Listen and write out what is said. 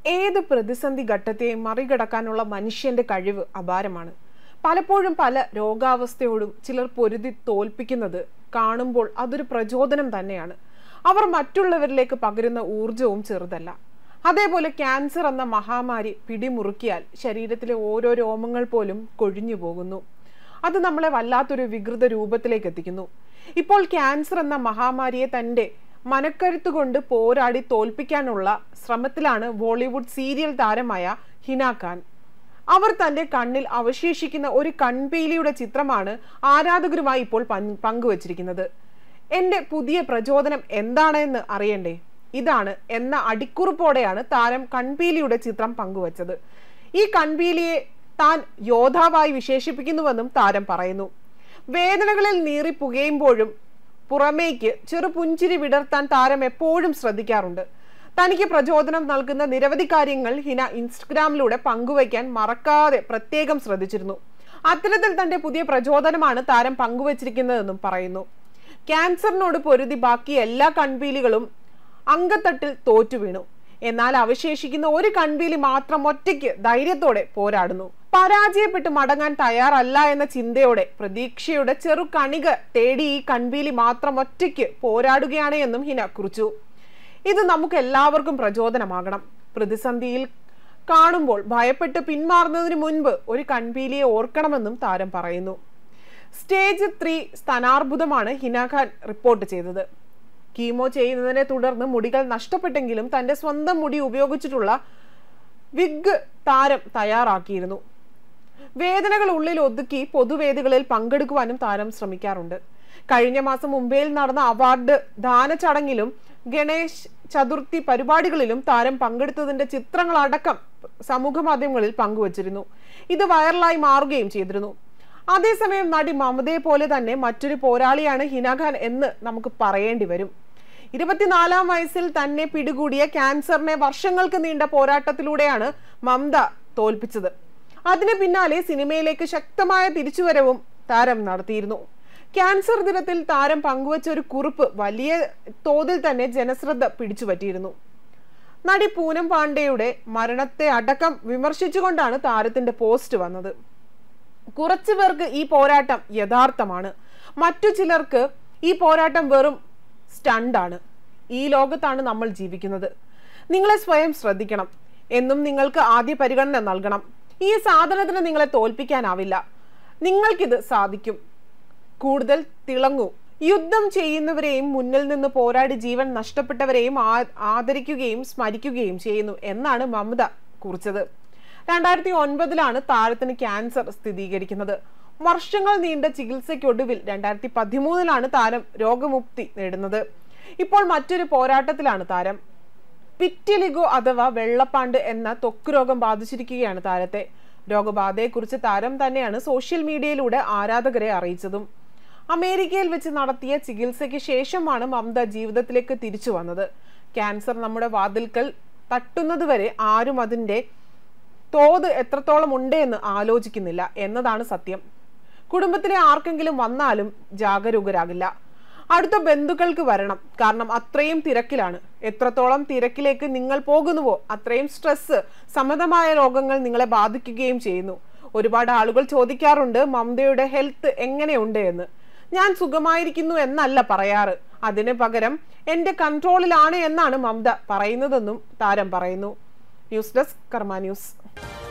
ഏത് പ്രതിസന്ധി ഘട്ടത്തെയും മറികടക്കാനുള്ള മനുഷ്യന്റെ കഴിവ് അപാരമാണ് പലപ്പോഴും പല രോഗാവസ്ഥയോടും ചിലർ പൊരുതി തോൽപ്പിക്കുന്നത് കാണുമ്പോൾ അതൊരു പ്രചോദനം തന്നെയാണ് അവർ മറ്റുള്ളവരിലേക്ക് പകരുന്ന ഊർജവും ചെറുതല്ല അതേപോലെ ക്യാൻസർ എന്ന മഹാമാരി പിടിമുറുക്കിയാൽ ശരീരത്തിലെ ഓരോ രോമങ്ങൾ പോലും കൊഴിഞ്ഞു പോകുന്നു അത് നമ്മളെ വല്ലാത്തൊരു വികൃത രൂപത്തിലേക്ക് എത്തിക്കുന്നു ഇപ്പോൾ ക്യാൻസർ എന്ന മഹാമാരിയെ തന്റെ മനക്കരുത്ത് കൊണ്ട് പോരാടി തോൽപ്പിക്കാനുള്ള ശ്രമത്തിലാണ് ബോളിവുഡ് സീരിയൽ താരമായ ഹിന ഖാൻ അവർ തന്റെ കണ്ണിൽ അവശേഷിക്കുന്ന ഒരു കൺപീലിയുടെ ചിത്രമാണ് ആരാധകരുമായി ഇപ്പോൾ പങ്ക് പങ്കുവച്ചിരിക്കുന്നത് എന്റെ പുതിയ പ്രചോദനം എന്താണെന്ന് അറിയണ്ടേ ഇതാണ് എന്ന അടിക്കുറിപ്പോടെയാണ് താരം കൺപീലിയുടെ ചിത്രം പങ്കുവച്ചത് ഈ കൺപീലിയെ താൻ യോദ്ധാവായി വിശേഷിപ്പിക്കുന്നുവെന്നും താരം പറയുന്നു വേദനകളിൽ നീറി പുകയുമ്പോഴും പുറമേക്ക് ചെറു പുഞ്ചിരി വിടർത്താൻ താരം എപ്പോഴും ശ്രദ്ധിക്കാറുണ്ട് തനിക്ക് പ്രചോദനം നൽകുന്ന നിരവധി കാര്യങ്ങൾ ഹിന ഇൻസ്റ്റഗ്രാമിലൂടെ പങ്കുവയ്ക്കാൻ മറക്കാതെ പ്രത്യേകം ശ്രദ്ധിച്ചിരുന്നു അത്തരത്തിൽ തന്റെ പുതിയ പ്രചോദനമാണ് താരം പങ്കുവച്ചിരിക്കുന്നതെന്നും പറയുന്നു ക്യാൻസറിനോട് പൊരുതി ബാക്കി എല്ലാ കൺപീലികളും അങ്കത്തട്ടിൽ തോറ്റു വീണു എന്നാൽ അവശേഷിക്കുന്ന ഒരു കൺപീലി മാത്രം ഒറ്റയ്ക്ക് ധൈര്യത്തോടെ പോരാടുന്നു പരാജയപ്പെട്ട് മടങ്ങാൻ തയ്യാറല്ല എന്ന ചിന്തയോടെ പ്രതീക്ഷയുടെ ചെറു കണിക തേടി ഈ കൺപീലി മാത്രം ഒറ്റയ്ക്ക് പോരാടുകയാണ് എന്നും ഹിന കുറിച്ചു ഇത് നമുക്ക് എല്ലാവർക്കും പ്രചോദനമാകണം പ്രതിസന്ധിയിൽ കാണുമ്പോൾ ഭയപ്പെട്ട് പിന്മാറുന്നതിന് മുൻപ് ഒരു കൺപീലിയെ ഓർക്കണമെന്നും താരം പറയുന്നു സ്റ്റേജ് ത്രീ സ്ഥാനാർബുദമാണ് ഹിനാഖാൻ റിപ്പോർട്ട് ചെയ്തത് കീമോ ചെയ്യുന്നതിനെ തുടർന്ന് മുടികൾ നഷ്ടപ്പെട്ടെങ്കിലും തന്റെ സ്വന്തം മുടി ഉപയോഗിച്ചിട്ടുള്ള വിഗ് താരം തയ്യാറാക്കിയിരുന്നു വേദനകൾ ഉള്ളിൽ ഒതുക്കി പൊതുവേദികളിൽ പങ്കെടുക്കുവാനും താരം ശ്രമിക്കാറുണ്ട് കഴിഞ്ഞ മാസം മുംബൈയിൽ നടന്ന അവാർഡ് ദാന ചടങ്ങിലും ഗണേശ് ചതുർത്ഥി പരിപാടികളിലും താരം പങ്കെടുത്തതിന്റെ ചിത്രങ്ങളടക്കം സമൂഹ മാധ്യമങ്ങളിൽ പങ്കുവച്ചിരുന്നു ഇത് വൈറലായി മാറുകയും ചെയ്തിരുന്നു അതേസമയം നടി മമതയെ പോലെ തന്നെ മറ്റൊരു പോരാളിയാണ് ഹിനാഖാൻ എന്ന് നമുക്ക് പറയേണ്ടി വരും ഇരുപത്തിനാലാം വയസ്സിൽ തന്നെ പിടികൂടിയ ക്യാൻസറിനെ വർഷങ്ങൾക്ക് നീണ്ട പോരാട്ടത്തിലൂടെയാണ് മമത തോൽപ്പിച്ചത് അതിന് പിന്നാലെ സിനിമയിലേക്ക് ശക്തമായ തിരിച്ചുവരവും താരം നടത്തിയിരുന്നു ക്യാൻസർ ദിനത്തിൽ താരം പങ്കുവച്ച ഒരു കുറിപ്പ് വലിയ തോതിൽ തന്നെ ജനശ്രദ്ധ പിടിച്ചുപറ്റിയിരുന്നു നടി പൂനം പാണ്ഡെയുടെ മരണത്തെ അടക്കം വിമർശിച്ചുകൊണ്ടാണ് താരത്തിന്റെ പോസ്റ്റ് വന്നത് കുറച്ചു പേർക്ക് ഈ പോരാട്ടം യഥാർത്ഥമാണ് മറ്റു ചിലർക്ക് ഈ പോരാട്ടം വെറും സ്റ്റണ്ടാണ് ഈ ലോകത്താണ് നമ്മൾ ജീവിക്കുന്നത് നിങ്ങളെ സ്വയം ശ്രദ്ധിക്കണം എന്നും നിങ്ങൾക്ക് ആദ്യ പരിഗണന നൽകണം ഈ സാധനത്തിന് നിങ്ങളെ തോൽപ്പിക്കാനാവില്ല നിങ്ങൾക്കിത് സാധിക്കും കൂടുതൽ തിളങ്ങൂ യുദ്ധം ചെയ്യുന്നവരെയും മുന്നിൽ നിന്ന് പോരാടി ജീവൻ നഷ്ടപ്പെട്ടവരെയും ആ- ആദരിക്കുകയും സ്മരിക്കുകയും ചെയ്യുന്നു എന്നാണ് മമത കുറിച്ചത് രണ്ടായിരത്തി ഒൻപതിലാണ് താരത്തിന് ക്യാൻസർ സ്ഥിരീകരിക്കുന്നത് വർഷങ്ങൾ നീണ്ട ചികിത്സയ്ക്കൊടുവിൽ രണ്ടായിരത്തി പതിമൂന്നിലാണ് താരം രോഗമുക്തി നേടുന്നത് ഇപ്പോൾ മറ്റൊരു പോരാട്ടത്തിലാണ് താരം പിറ്റിലിഗോ അഥവാ വെള്ളപ്പാണ്ട് എന്ന ത്വക്ക് രോഗം ബാധിച്ചിരിക്കുകയാണ് താരത്തെ രോഗബാധയെക്കുറിച്ച് താരം തന്നെയാണ് സോഷ്യൽ മീഡിയയിലൂടെ ആരാധകരെ അറിയിച്ചതും അമേരിക്കയിൽ വെച്ച് നടത്തിയ ചികിത്സയ്ക്ക് ശേഷമാണ് മമത ജീവിതത്തിലേക്ക് തിരിച്ചു വന്നത് ക്യാൻസർ നമ്മുടെ വാതിൽക്കൽ തട്ടുന്നതുവരെ ആരും അതിൻ്റെ തോത് എത്രത്തോളം ഉണ്ട് എന്ന് ആലോചിക്കുന്നില്ല എന്നതാണ് സത്യം കുടുംബത്തിലെ ആർക്കെങ്കിലും വന്നാലും ജാഗരൂകരാകില്ല അടുത്ത ബന്ധുക്കൾക്ക് വരണം കാരണം അത്രയും തിരക്കിലാണ് എത്രത്തോളം തിരക്കിലേക്ക് നിങ്ങൾ പോകുന്നുവോ അത്രയും സ്ട്രെസ് സമതമായ രോഗങ്ങൾ നിങ്ങളെ ബാധിക്കുകയും ചെയ്യുന്നു ഒരുപാട് ആളുകൾ ചോദിക്കാറുണ്ട് മമതയുടെ ഹെൽത്ത് എങ്ങനെയുണ്ട് എന്ന് ഞാൻ സുഖമായിരിക്കുന്നു എന്നല്ല പറയാറ് അതിന് പകരം എന്റെ കൺട്രോളിലാണ് എന്നാണ് മമത പറയുന്നതെന്നും താരം പറയുന്നു ന്യൂസ് ഡെസ്ക് കർമ്മ ന്യൂസ്